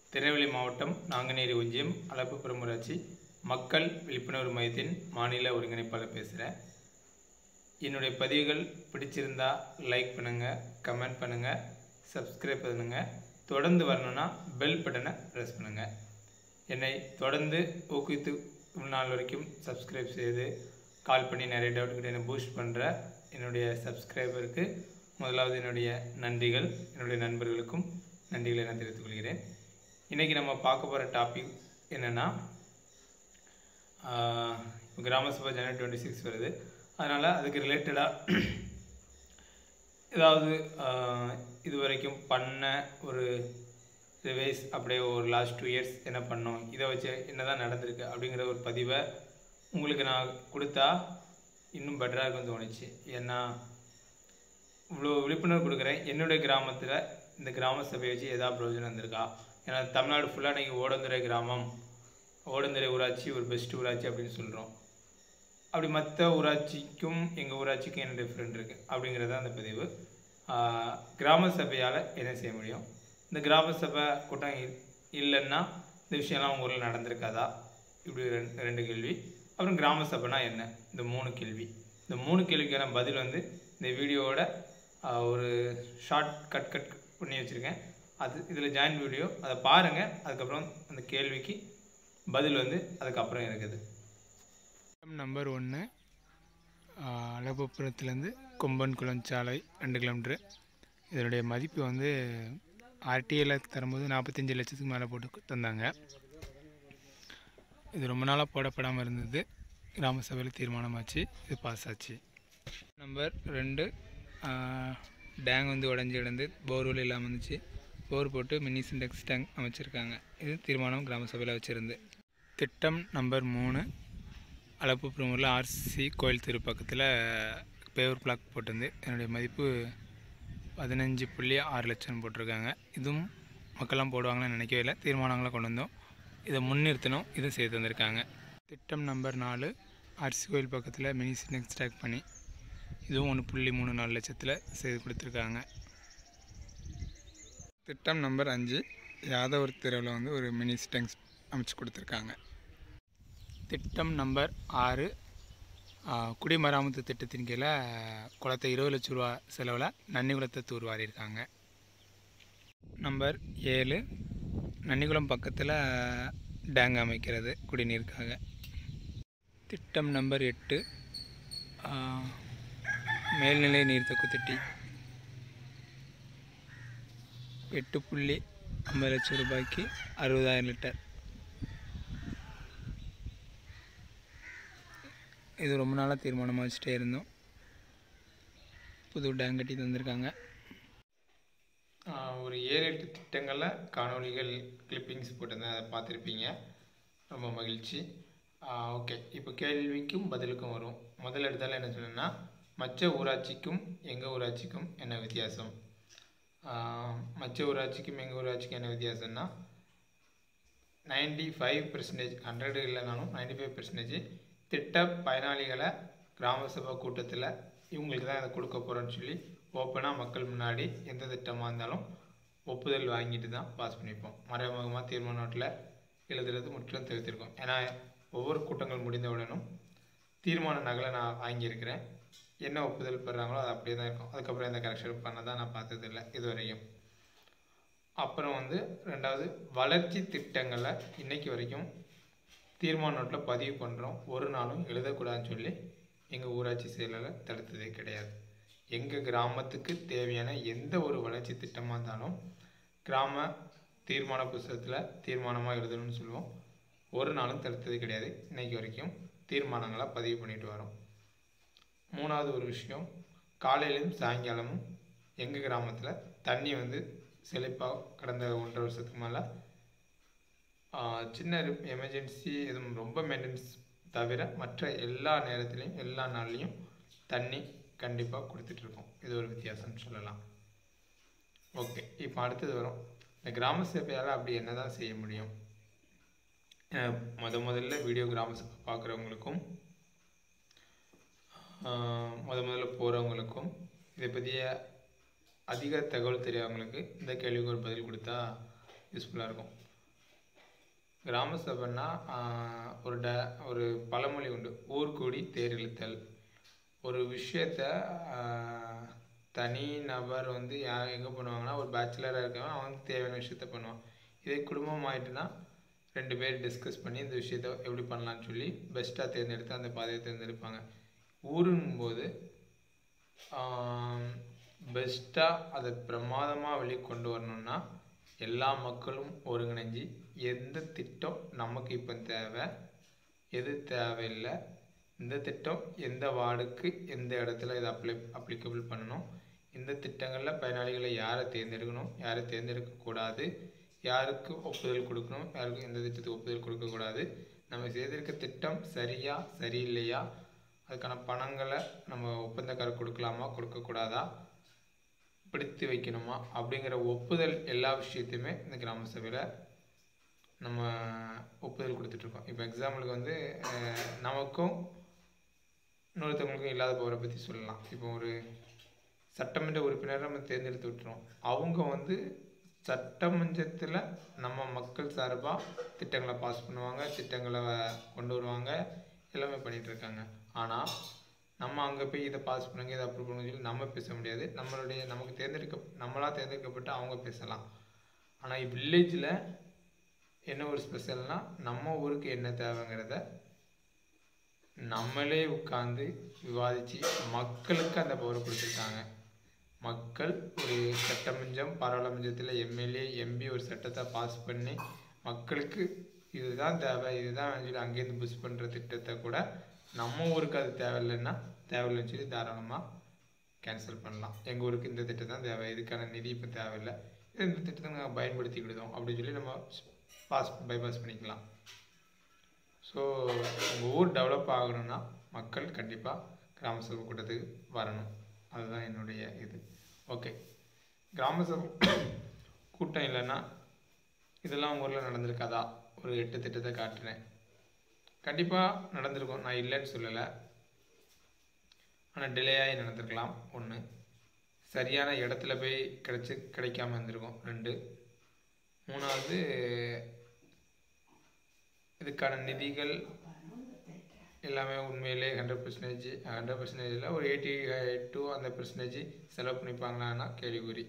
திருநெல்வேலி மாவட்டம் நாங்குநேரி ஒன்றியம் அளப்புப்புறம் ஊராட்சி மக்கள் விழிப்புணர்வு மையத்தின் மாநில ஒருங்கிணைப்பாளர் பேசுகிறேன் என்னுடைய பதிவுகள் பிடிச்சிருந்தா லைக் பண்ணுங்கள் கமெண்ட் பண்ணுங்கள் சப்ஸ்கிரைப் பண்ணுங்கள் தொடர்ந்து வரணும்னா பெல் பட்டனை ப்ரெஸ் பண்ணுங்கள் என்னை தொடர்ந்து ஊக்குவித்து இவ்வளவு நாள் வரைக்கும் சப்ஸ்கிரைப் செய்து கால் பண்ணி நிறைய டவுட் கிட்ட என்னை பூஸ்ட் பண்ணுற என்னுடைய சப்ஸ்கிரைபருக்கு முதலாவது என்னுடைய நன்றிகள் என்னுடைய நண்பர்களுக்கும் நன்றிகளை நான் தெரிவித்துக் கொள்கிறேன் இன்றைக்கி நம்ம பார்க்க போகிற டாபிக் என்னென்னா கிராம சபை ஜனவரி டுவெண்ட்டி சிக்ஸ் வருது அதனால் அதுக்கு ரிலேட்டடாக ஏதாவது ஆஹ், இது வரைக்கும் பண்ண ஒரு ரிவைஸ் அப்படியே ஒரு லாஸ்ட் டூ இயர்ஸ் என்ன பண்ணோம் இதை வச்சு என்ன தான் நடந்திருக்கு அப்படிங்கிற ஒரு பதிவை உங்களுக்கு நான் கொடுத்தா இன்னும் பெட்டராக இருக்கும்னு தோணுச்சு ஏன்னா இவ்வளோ விழிப்புணர்வு கொடுக்குறேன் என்னுடைய கிராமத்தில் இந்த கிராம சபையை வச்சு ஏதாவது பிரயோஜனம் வந்திருக்கா ஏன்னா தமிழ்நாடு ஃபுல்லாக நீங்கள் ஓடந்துறை கிராமம் ஓடந்துறை ஊராட்சி ஒரு பெஸ்ட் ஊராட்சி அப்படின்னு சொல்கிறோம் அப்படி மற்ற ஊராட்சிக்கும் எங்கள் ஊராட்சிக்கும் என்ன டிஃப்ரெண்ட் இருக்குது அப்படிங்கிறது தான் அந்த பதிவு ஆஹ், கிராம சபையால் என்ன செய்ய முடியும் இந்த கிராம சபை கூட்டம் இ- இல்லைன்னா இந்த விஷயம்லாம் உங்கள் ஊரில் நடந்திருக்காதா இப்படி ரெண்டு ரெண்டு கேள்வி அப்புறம் கிராம சபைனா என்ன இந்த மூணு கேள்வி இந்த மூணு கேள்விக்கான பதில் வந்து இந்த வீடியோவோட ஆஹ், ஒரு ஷார்ட் கட் கட் பண்ணி வச்சுருக்கேன் அது இதில் ஜாயின் வீடியோ அதை பாருங்கள் அதுக்கப்புறம் அந்த கேள்விக்கு பதில் வந்து அதுக்கப்புறம் இருக்குது நம்பர் ஒன்று அழகப்புறத்துலேருந்து கொம்பன் குளம் சாலை ரெண்டு கிலோமீட்ரு இதனுடைய மதிப்பு வந்து ஆர்டிஏல தரும்போது நாற்பத்தஞ்சு லட்சத்துக்கு மேலே போட்டு தந்தாங்க இது ரொம்ப நாளாக போடப்படாமல் இருந்தது கிராம சபையில் தீர்மானமாச்சு இது பாஸ் ஆச்சு நம்பர் ரெண்டு டேங் வந்து உடஞ்சி கிடந்து போர்வெல் இல்லாமல் இருந்துச்சு போர் போட்டு மினி சிண்டெக்ஸ் டேங்க் அமைச்சிருக்காங்க இது தீர்மானம் கிராம சபையில் வச்சுருந்து திட்டம் நம்பர் மூணு அளப்புப்புறமூரில் ஆர்சி கோயில் தெரு பக்கத்தில் பேவர் பிளாக் போட்டிருந்து என்னுடைய மதிப்பு பதினஞ்சு புள்ளி ஆறு லட்சம் போட்டிருக்காங்க இதுவும் மக்கள்லாம் போடுவாங்கன்னு நினைக்கவே இல்லை தீர்மானங்களை கொண்டு வந்தோம் இதை முன்னிறுத்தணும் இதை செய்து தந்திருக்காங்க திட்டம் நம்பர் நாலு ஆர்சி கோயில் பக்கத்தில் மினி சினெக்ஸ் ஸ்டாக் பண்ணி இதுவும் ஒன்று புள்ளி மூணு நாலு லட்சத்தில் செய்து கொடுத்துருக்காங்க திட்டம் நம்பர் அஞ்சு யாதவர் தெருவில் வந்து ஒரு மினி ஸ்டெங்ஸ் அமைச்சு கொடுத்துருக்காங்க திட்டம் நம்பர் ஆறு ஆ, குடிமராமத்து திட்டத்தின் கீழே குளத்தை இருபது லட்ச ரூபா செலவில் நன்னிகுளத்தை தூர்வாரியிருக்காங்க நம்பர் ஏழு நன்னிகுளம் பக்கத்தில் டேங் அமைக்கிறது குடிநீருக்காக திட்டம் நம்பர் எட்டு ஆ, மேல்நிலை நீர்த்தக்கு தொட்டி எட்டு புள்ளி ஐம்பது லட்சம் ரூபாய்க்கு அறுபதாயிரம் லிட்டர் இது ரொம்ப நாளாக தீர்மானமாக வச்சுட்டே இருந்தோம் புது டேங் கட்டி தந்திருக்காங்க ஒரு ஏழு எட்டு திட்டங்களில் காணொளிகள் கிளிப்பிங்ஸ் போட்டிருந்தேன் அதை பார்த்துருப்பீங்க ரொம்ப மகிழ்ச்சி ஓகே இப்போ கேள்விக்கும் பதிலுக்கும் வரும் முதல் இடத்துல என்ன சொன்னேன்னா மற்ற ஊராட்சிக்கும் எங்கள் ஊராட்சிக்கும் என்ன வித்தியாசம் ஆஹ், மற்ற ஊராட்சிக்கும் எங்கள் ஊராட்சிக்கும் என்ன வித்தியாசம்னா நைன்டி ஃபைவ் பெர்சன்டேஜ் ஹண்ட்ரடு இல்லைனாலும் நைன்டி ஃபைவ் பெர்சன்டேஜ் திட்ட பயனாளிகளை கிராம சபை கூட்டத்தில் இவங்களுக்கு தான் இதை கொடுக்க போகிறோன்னு சொல்லி ஓப்பனாக மக்கள் முன்னாடி எந்த திட்டமாக இருந்தாலும் ஒப்புதல் வாங்கிட்டு தான் பாஸ் பண்ணிப்போம் மறைமுகமாக தீர்மான நோட்டில் எழுதுறது முற்றிலும் தவிர்த்திருக்கோம் ஏன்னா ஒவ்வொரு கூட்டங்கள் முடிந்தவுடனும் தீர்மான நகலை நான் வாங்கியிருக்கிறேன் என்ன ஒப்புதல் பெறாங்களோ அது அப்படியே தான் இருக்கும் அதுக்கப்புறம் எந்த கரெக்ஷன் பண்ண தான் நான் பார்த்ததில்லை இதுவரையும் அப்புறம் வந்து ரெண்டாவது வளர்ச்சி திட்டங்களை இன்னைக்கு வரைக்கும் தீர்மான நோட்டில் பதிவு பண்ணுறோம் ஒரு நாளும் எழுதக்கூடாதுன்னு சொல்லி எங்கள் ஊராட்சி செயலாளர் தடுத்ததே கிடையாது எங்கள் கிராமத்துக்கு தேவையான எந்த ஒரு வளர்ச்சி திட்டமாக இருந்தாலும் கிராம தீர்மான புஸ்தகத்தில் தீர்மானமாக எழுதணும்னு சொல்லுவோம் ஒரு நாளும் தடுத்தது கிடையாது இன்னைக்கு வரைக்கும் தீர்மானங்களாக பதிவு பண்ணிட்டு வரோம் மூணாவது ஒரு விஷயம் காலையிலும் சாயங்காலமும் எங்கள் கிராமத்தில் தண்ணி வந்து செழிப்பாக கடந்த ஒன்றரை வருஷத்துக்கு மேலே சின்ன எமர்ஜென்சி எதுவும் ரொம்ப மெயின்டெனன்ஸ் தவிர மற்ற எல்லா நேரத்துலையும் எல்லா நாள்லேயும் தண்ணி கண்டிப்பாக கொடுத்துட்ருக்கோம் இது ஒரு வித்தியாசம்னு சொல்லலாம் ஓகே இப்போ அடுத்தது வரும் இந்த கிராம சபையால் அப்படி என்ன தான் செய்ய முடியும் அஹ் முத முதல்ல வீடியோ கிராம சபை பார்க்குறவங்களுக்கும் முத முதல்ல போகிறவங்களுக்கும் இதை பற்றிய அதிக தகவல் தெரியாதவங்களுக்கு இந்த கேள்விக்கு ஒரு பதில் கொடுத்தா யூஸ்ஃபுல்லாக இருக்கும் கிராம சபைன்னா ஆஹ், ஒரு ட ஒரு பழமொழி உண்டு ஊர் கூடி தேர் இழுத்தல் ஒரு விஷயத்த ஆஹ், தனி நபர் வந்து யா எங்கே பண்ணுவாங்கன்னா ஒரு பேச்சுலராக இருக்கவன் அவனுக்கு தேவையான விஷயத்த பண்ணுவான் இதே குடும்பம் ஆயிட்டுனா ரெண்டு பேர் டிஸ்கஸ் பண்ணி இந்த விஷயத்த எப்படி பண்ணலாம்னு சொல்லி பெஸ்ட்டாக தேர்ந்தெடுத்து அந்த பாதையை தேர்ந்தெடுப்பாங்க ஊருங்கும்போது பெஸ்ட்டாக அதை பிரமாதமாக வெளியே கொண்டு வரணும்னா எல்லா மக்களும் ஒருங்கிணைஞ்சு எந்த திட்டம் நமக்கு இப்போ தேவை எது தேவையில்லை இந்த திட்டம் எந்த வார்டுக்கு எந்த இடத்துல இதை அப்ளை அப்ளிகபிள் பண்ணணும் இந்த திட்டங்களில் பயனாளிகளை யாரை தேர்ந்தெடுக்கணும் யாரை தேர்ந்தெடுக்கக்கூடாது யாருக்கு ஒப்புதல் கொடுக்கணும் யாருக்கு எந்த திட்டத்துக்கு ஒப்புதல் கொடுக்கக்கூடாது நம்ம செய்திருக்க திட்டம் சரியா சரியில்லையா அதுக்கான பணங்களை நம்ம ஒப்பந்தக்காரர் கொடுக்கலாமா கொடுக்கக்கூடாதா பிடித்து வைக்கணுமா அப்படிங்கிற ஒப்புதல் எல்லா விஷயத்தையுமே இந்த கிராம சபையில் நம்ம ஒப்புதல் கொடுத்துட்ருக்கோம் இப்போ எக்ஸாம்பிளுக்கு வந்து அஹ், நமக்கும் இன்னொருத்தவங்களுக்கும் இல்லாத போரை பற்றி சொல்லலாம் இப்போ ஒரு சட்டமன்ற உறுப்பினரை நம்ம தேர்ந்தெடுத்து விட்டுறோம் அவங்க வந்து சட்டமன்றத்தில் நம்ம மக்கள் சார்பாக திட்டங்களை பாஸ் பண்ணுவாங்க திட்டங்களை கொண்டு வருவாங்க எல்லாமே பண்ணிட்டு இருக்காங்க ஆனால் நம்ம அங்கே போய் இதை பாஸ் பண்ணுங்க இதை அப்ரூவ் பண்ணுங்க சொல்லி நம்ம பேச முடியாது நம்மளுடைய நமக்கு தேர்ந்தெடுக்க நம்மளாக தேர்ந்தெடுக்கப்பட்டு அவங்க பேசலாம் ஆனால் வில்லேஜில் என்ன ஒரு ஸ்பெஷல்னால் நம்ம ஊருக்கு என்ன தேவைங்கிறத நம்மளே உட்காந்து விவாதித்து மக்களுக்கு அந்த பவர் கொடுத்துருக்காங்க மக்கள் ஒரு சட்டமன்றம் பாராளுமன்றத்தில் எம்எல்ஏ எம்பி ஒரு சட்டத்தை பாஸ் பண்ணி மக்களுக்கு இதுதான் தேவை இதுதான் சொல்லி அங்கேருந்து புஷ் பண்ணுற திட்டத்தை கூட நம்ம ஊருக்கு அது தேவையில்லைன்னா தேவையில்லைன்னு சொல்லி தாராளமாக கேன்சல் பண்ணலாம் எங்கள் ஊருக்கு இந்த திட்டம் தான் தேவை இதுக்கான நிதி இப்போ தேவையில்லை இது இந்த திட்டத்தை நாங்கள் பயன்படுத்திக்கிடுதோம் அப்படின்னு சொல்லி நம்ம பாஸ் பைபாஸ் பண்ணிக்கலாம் ஸோ உங்கள் ஊர் டெவலப் ஆகணும்னா மக்கள் கண்டிப்பாக கிராம சபை கூட்டத்துக்கு வரணும் அதுதான் என்னுடைய இது ஓகே கிராம சபை கூட்டம் இல்லைன்னா இதெல்லாம் உங்கள் ஊரில் நடந்திருக்காதா ஒரு எட்டு திட்டத்தை காட்டுறேன் கண்டிப்பாக நடந்திருக்கும் நான் இல்லைன்னு சொல்லலை ஆனால் டிலே ஆகி நடந்திருக்கலாம் ஒன்று சரியான இடத்துல போய் கிடைச்சி கிடைக்காம இருந்திருக்கும் ரெண்டு மூணாவது இதுக்கான நிதிகள் எல்லாமே உண்மையிலே ஹண்ட்ரட் பர்சன்டேஜ் ஹண்ட்ரட் பர்சன்டேஜில் ஒரு எயிட்டி டூ அந்த பர்சன்டேஜ் செலவு பண்ணிப்பாங்களான்னா கேள்விக்குறி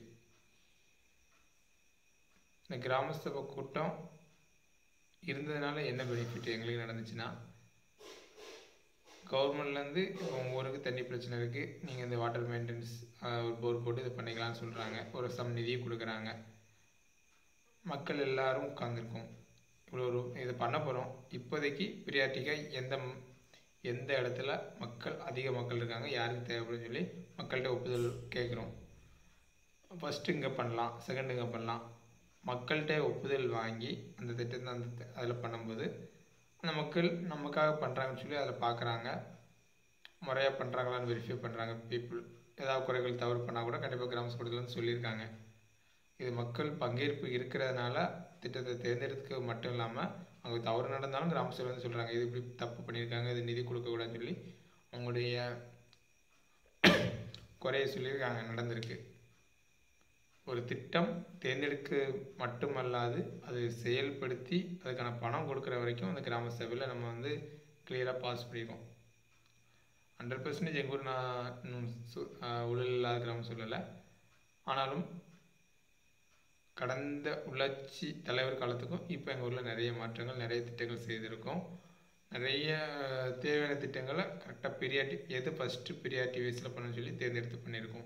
இந்த கிராம சபை கூட்டம் இருந்ததுனால என்ன பெனிஃபிட் எங்களுக்கு நடந்துச்சுன்னா கவர்மெண்ட்லேருந்து இப்போ உங்கள் ஊருக்கு தண்ணி பிரச்சனை இருக்குது நீங்கள் இந்த வாட்டர் மெயின்டெனன்ஸ் ஒரு போர் போட்டு இது பண்ணிக்கலாம்னு சொல்கிறாங்க ஒரு சம் நிதியை கொடுக்குறாங்க மக்கள் எல்லாரும் உட்காந்துருக்கோம் இவ்வளோ ஒரு இதை பண்ண போகிறோம் இப்போதைக்கு பிரியாட்டிக்காக எந்த ம்- எந்த இடத்துல மக்கள் அதிக மக்கள் இருக்காங்க யாருக்கு தேவைப்படுன்னு சொல்லி மக்கள்கிட்ட ஒப்புதல் கேட்குறோம் ஃபஸ்ட்டு இங்கே பண்ணலாம் செகண்ட் இங்கே பண்ணலாம் மக்கள்கிட்ட ஒப்புதல் வாங்கி அந்த திட்டத்தை அந்த அதில் பண்ணும்போது அந்த மக்கள் நமக்காக பண்ணுறாங்கன்னு சொல்லி அதில் பார்க்குறாங்க முறையாக பண்ணுறாங்களான்னு வெரிஃபை பண்ணுறாங்க பீப்புள் ஏதாவது குறைகள் தவறு பண்ணால் கூட கண்டிப்பாக கிராம சபையில் சொல்லியிருக்காங்க இது மக்கள் பங்கேற்பு இருக்கிறதுனால திட்டத்தை தேர்ந்தெடுக்க மட்டும் இல்லாமல் அவங்க தவறு நடந்தாலும் கிராம சபையில் வந்து சொல்கிறாங்க இது இப்படி தப்பு பண்ணியிருக்காங்க இது நிதி கொடுக்கக்கூடாதுன்னு சொல்லி அவங்களுடைய குறைய சொல்லியிருக்காங்க நடந்திருக்கு ஒரு திட்டம் தேர்ந்தெடுக்க மட்டுமல்லாது அது செயல்படுத்தி அதுக்கான பணம் கொடுக்குற வரைக்கும் அந்த கிராம சபையில் நம்ம வந்து கிளியராக பாஸ் பண்ணியிருக்கோம் ஹண்ட்ரட் பர்சன்டேஜ் எங்கள் ஊர் நான் இன்னும் சு ஆஹ் ஊழல் இல்லாத கிராமம் சொல்லலை ஆனாலும் கடந்த உள்ளாட்சி தலைவர் காலத்துக்கும் இப்போ எங்கள் ஊரில் நிறைய மாற்றங்கள் நிறைய திட்டங்கள் செய்திருக்கோம் நிறைய ஆஹ், தேவையான திட்டங்களை கரெக்டாக பிரியாட்டி எது ஃபஸ்ட்டு பிரியாட்டி வேஸில் பண்ணணும்னு சொல்லி தேர்ந்தெடுத்து பண்ணியிருக்கோம்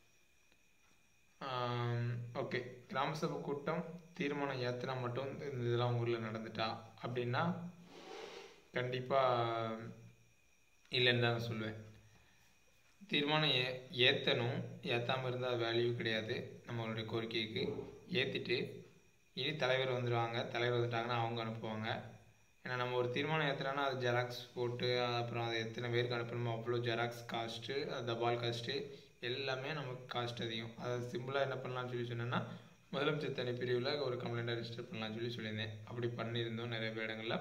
ஓகே கிராம சபை கூட்டம் தீர்மானம் ஏற்றினா மட்டும் இந்த இந்த இதெல்லாம் உங்கள் ஊரில் நடந்துட்டா அப்படின்னா கண்டிப்பாக இல்லைன்னு தான் நான் சொல்லுவேன் தீர்மானம் ஏ ஏற்றணும் ஏற்றாமல் இருந்தால் வேல்யூ கிடையாது நம்மளுடைய கோரிக்கைக்கு ஏற்றிட்டு இனி தலைவர் வந்துடுவாங்க தலைவர் வந்துட்டாங்கன்னா அவங்க அனுப்புவாங்க ஏன்னா நம்ம ஒரு தீர்மானம் ஏற்றுறோன்னா அது ஜெராக்ஸ் போட்டு அப்புறம் அது எத்தனை பேருக்கு அனுப்பணுமோ அவ்வளோ ஜெராக்ஸ் காஸ்ட்டு அது தபால் காஸ்ட்டு எல்லாமே நமக்கு காஸ்ட் அதிகம் அது சிம்பிளாக என்ன பண்ணலாம்னு சொல்லி சொன்னேன்னா முதலமைச்சர் தனி பிரிவில் ஒரு கம்ப்ளைண்ட்டாக ரெஜிஸ்டர் பண்ணலாம்னு சொல்லி சொல்லியிருந்தேன் அப்படி பண்ணியிருந்தோம் நிறைய பேர் இடங்களில்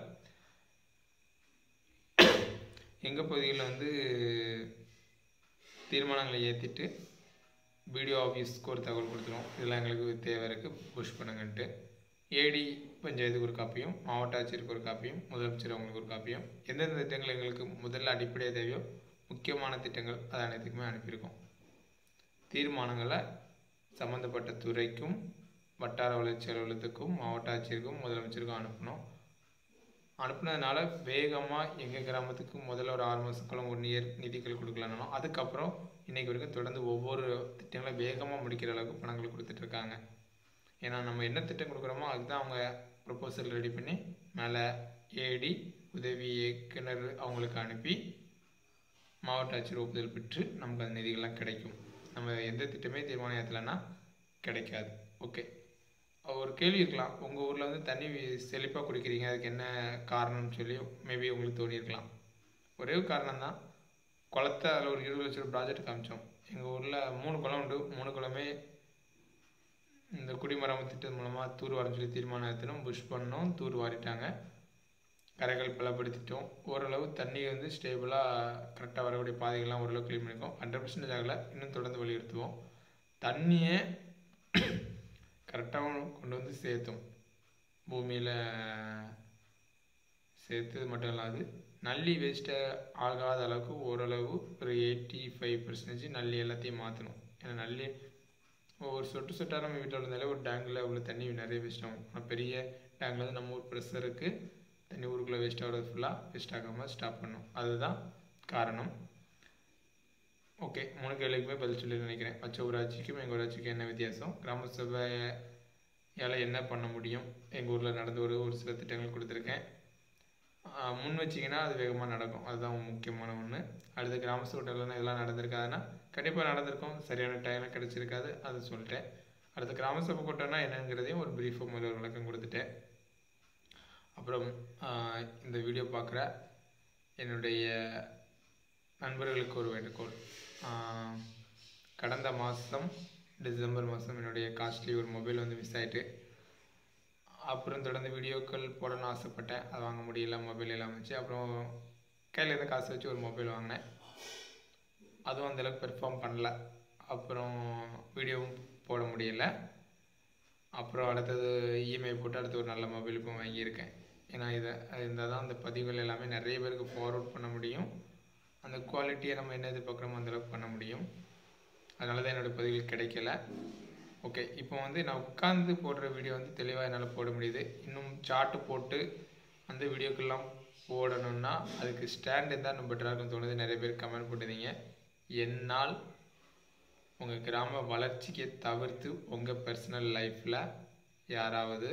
எங்கள் பகுதியில் வந்து தீர்மானங்களை ஏற்றிட்டு பிடிஓ ஆஃபீஸ்க்கு ஒரு தகவல் கொடுத்துருவோம் இதெல்லாம் எங்களுக்கு தேவை இருக்குது புஷ் பண்ணுங்கன்ட்டு ஏடி பஞ்சாயத்துக்கு ஒரு காப்பியும் மாவட்ட ஆட்சியருக்கு ஒரு காப்பியும் முதலமைச்சர் அவங்களுக்கு ஒரு காப்பியும் எந்தெந்த திட்டங்கள் எங்களுக்கு முதல்ல அடிப்படையாக தேவையோ முக்கியமான திட்டங்கள் அது அனைத்துக்குமே அனுப்பியிருக்கோம் தீர்மானங்களை சம்மந்தப்பட்ட துறைக்கும் வட்டார வளர்ச்சி அலுவலகத்துக்கும் மாவட்ட ஆட்சியருக்கும் முதலமைச்சருக்கும் அனுப்பணும் அனுப்புனதுனால வேகமாக எங்கள் கிராமத்துக்கு முதல்ல ஒரு ஆறு மாதத்துக்குள்ள ஒன் இயர் நிதிகள் கொடுக்கலனாலும் அதுக்கப்புறம் இன்றைக்கு வரைக்கும் தொடர்ந்து ஒவ்வொரு திட்டங்களை வேகமாக முடிக்கிற அளவுக்கு பணங்கள் கொடுத்துட்ருக்காங்க ஏன்னா நம்ம என்ன திட்டம் கொடுக்குறோமோ அதுதான் அவங்க ப்ரொப்போசல் ரெடி பண்ணி மேலே ஏடி உதவி இயக்குனர் அவங்களுக்கு அனுப்பி மாவட்ட ஆட்சியர் ஒப்புதல் பெற்று நமக்கு அந்த நிதிகள்லாம் கிடைக்கும் நம்ம எந்த திட்டமே தீர்மானம் ஏற்றலைன்னா கிடைக்காது ஓகே ஒரு கேள்வி இருக்கலாம் உங்கள் ஊரில் வந்து தண்ணி செழிப்பாக குடிக்கிறீங்க அதுக்கு என்ன காரணம்னு சொல்லி மேபி உங்களுக்கு தோணியிருக்கலாம் ஒரே ஒரு காரணம் தான் குளத்த அதில் ஒரு இருபது லட்சம் ப்ராஜெக்ட் காமிச்சோம் எங்கள் ஊரில் மூணு குளம் உண்டு மூணு குளமே இந்த குடிமரம் திட்டம் மூலமாக தூர் வாரம் சொல்லி தீர்மானம் எடுத்தணும் புஷ் பண்ணோம் தூர் வாரிட்டாங்க கரைகள் பலப்படுத்திட்டோம் ஓரளவு தண்ணி வந்து ஸ்டேபிளாக கரெக்டாக வரக்கூடிய பாதைகள்லாம் ஓரளவு க்ளீன் பண்ணியிருக்கோம் ஹண்ட்ரட் பர்சன்டேஜ் ஆகலை இன்னும் தொடர்ந்து வலியுறுத்துவோம் தண்ணியை கரெக்டாக கொண்டு வந்து சேர்த்தோம் பூமியில் சேர்த்தது மட்டும் இல்லாது நல்லி வேஸ்ட்டை ஆகாத அளவுக்கு ஓரளவு ஒரு எயிட்டி ஃபைவ் பர்சன்டேஜ் நல்லி எல்லாத்தையும் மாற்றணும் ஏன்னா நல்லி ஒரு சொட்டு சொட்டாக நம்ம வீட்டில் இருந்தாலே ஒரு டேங்கில் உள்ள தண்ணி நிறைய வேஸ்ட் ஆகும் ஆனால் பெரிய டேங்கில் வந்து நம்ம ஊர் ப்ரெஷருக்கு தண்ணி ஊருக்குள்ளே வேஸ்ட் ஆகிறது ஃபுல்லாக வேஸ்ட் ஆகாமல் ஸ்டாப் பண்ணும் அதுதான் காரணம் ஓகே மூணு கேள்விக்குமே பதில் சொல்லி நினைக்கிறேன் மற்ற ஊராட்சிக்கும் எங்கள் ஊராட்சிக்கும் என்ன வித்தியாசம் கிராம சபையால் என்ன பண்ண முடியும் எங்கள் ஊரில் நடந்த ஒரு ஒரு சில திட்டங்கள் கொடுத்துருக்கேன் முன் வச்சிங்கன்னா அது வேகமாக நடக்கும் அதுதான் முக்கியமான ஒன்று அடுத்து கிராம சபையில் இதெல்லாம் நடந்திருக்காதுன்னா கண்டிப்பாக நடந்திருக்கும் சரியான டைமில் கிடச்சிருக்காது அது சொல்லிட்டேன் அடுத்து கிராம சபை கூட்டம்னா என்னங்கிறதையும் ஒரு ப்ரீஃபாக முதல்ல ஒரு விளக்கம் கொடுத்துட்டேன் அப்புறம் இந்த வீடியோ பார்க்குற என்னுடைய நண்பர்களுக்கு ஒரு வேண்டுகோள் கடந்த மாதம் டிசம்பர் மாதம் என்னுடைய காஸ்ட்லி ஒரு மொபைல் வந்து மிஸ் ஆகிட்டு அப்புறம் தொடர்ந்து வீடியோக்கள் போடணும்னு ஆசைப்பட்டேன் அது வாங்க முடியல மொபைல் எல்லாம் வச்சு அப்புறம் கையில் இருந்த காசு வச்சு ஒரு மொபைல் வாங்கினேன் அதுவும் அந்தளவுக்கு பெர்ஃபார்ம் பண்ணல அப்புறம் வீடியோவும் போட முடியல அப்புறம் அடுத்தது இஎம்ஐ போட்டு அடுத்து ஒரு நல்ல மொபைல் இப்போ வாங்கியிருக்கேன் ஏன்னா இதை இருந்தால் தான் அந்த பதிவுகள் எல்லாமே நிறைய பேருக்கு ஃபார்வர்ட் பண்ண முடியும் அந்த குவாலிட்டியை நம்ம என்ன எதிர்பார்க்குறோமோ அந்தளவுக்கு பண்ண முடியும் அதனால தான் என்னோடய பதிவுகள் கிடைக்கல ஓகே இப்போ வந்து நான் உட்காந்து போடுற வீடியோ வந்து தெளிவாக என்னால் போட முடியுது இன்னும் சார்ட்டு போட்டு அந்த வீடியோக்கெல்லாம் போடணும்னா அதுக்கு ஸ்டாண்ட் இருந்தால் இன்னும் பெட்டராக இருக்கும்னு தோணுது நிறைய பேர் கமெண்ட் போட்டிருந்தீங்க என்னால் உங்கள் கிராம வளர்ச்சிக்கு தவிர்த்து உங்கள் பர்சனல் லைஃப்பில் யாராவது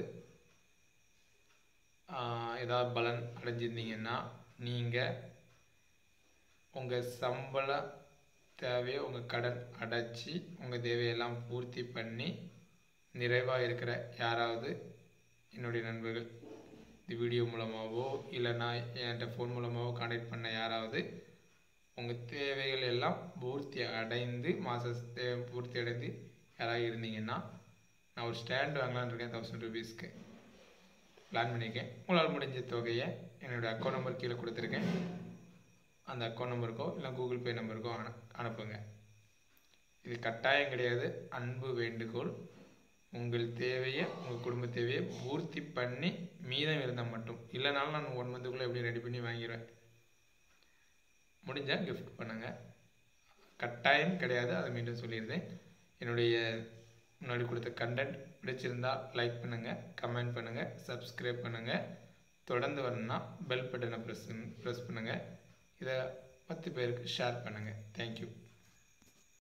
ஏதாவது பலன் அடைஞ்சிருந்தீங்கன்னா நீங்கள் உங்கள் சம்பள தேவையை உங்கள் கடன் அடைச்சி உங்கள் தேவையெல்லாம் பூர்த்தி பண்ணி நிறைவாக இருக்கிற யாராவது என்னுடைய நண்பர்கள் இந்த வீடியோ மூலமாகவோ இல்லைனா என்கிட்ட ஃபோன் மூலமாகவோ கான்டாக்ட் பண்ண யாராவது உங்கள் தேவைகள் எல்லாம் பூர்த்தி அடைந்து மாத தேவை பூர்த்தி அடைந்து யாராவது இருந்தீங்கன்னா நான் ஒரு ஸ்டாண்ட் வாங்கலான்னு இருக்கேன் தௌசண்ட் ருபீஸ்க்கு பிளான் பண்ணியிருக்கேன் உங்களால் முடிஞ்ச தொகையை என்னோடய அக்கௌண்ட் நம்பர் கீழே கொடுத்துருக்கேன் அந்த அக்கௌண்ட் நம்பருக்கோ இல்லை கூகுள் பே நம்பருக்கோ அனு அனுப்புங்க இது கட்டாயம் கிடையாது அன்பு வேண்டுகோள் உங்கள் தேவையை உங்கள் குடும்ப தேவையை பூர்த்தி பண்ணி மீதம் இருந்தால் மட்டும் இல்லைனாலும் நான் ஒன் மந்த்துக்குள்ளே எப்படி ரெடி பண்ணி வாங்கிடுவேன் முடிஞ்சால் கிஃப்ட் பண்ணுங்கள் கட்டாயம் கிடையாது அதை மீண்டும் சொல்லியிருந்தேன் என்னுடைய முன்னாடி கொடுத்த கண்டென்ட் பிடிச்சிருந்தா லைக் பண்ணுங்கள் கமெண்ட் பண்ணுங்கள் சப்ஸ்கிரைப் பண்ணுங்கள் தொடர்ந்து வரணும்னா பெல் பட்டனை ப்ரெஸ் ப்ரெஸ் பண்ணுங்கள் இதை பத்து பேருக்கு ஷேர் பண்ணுங்கள் தேங்க்யூ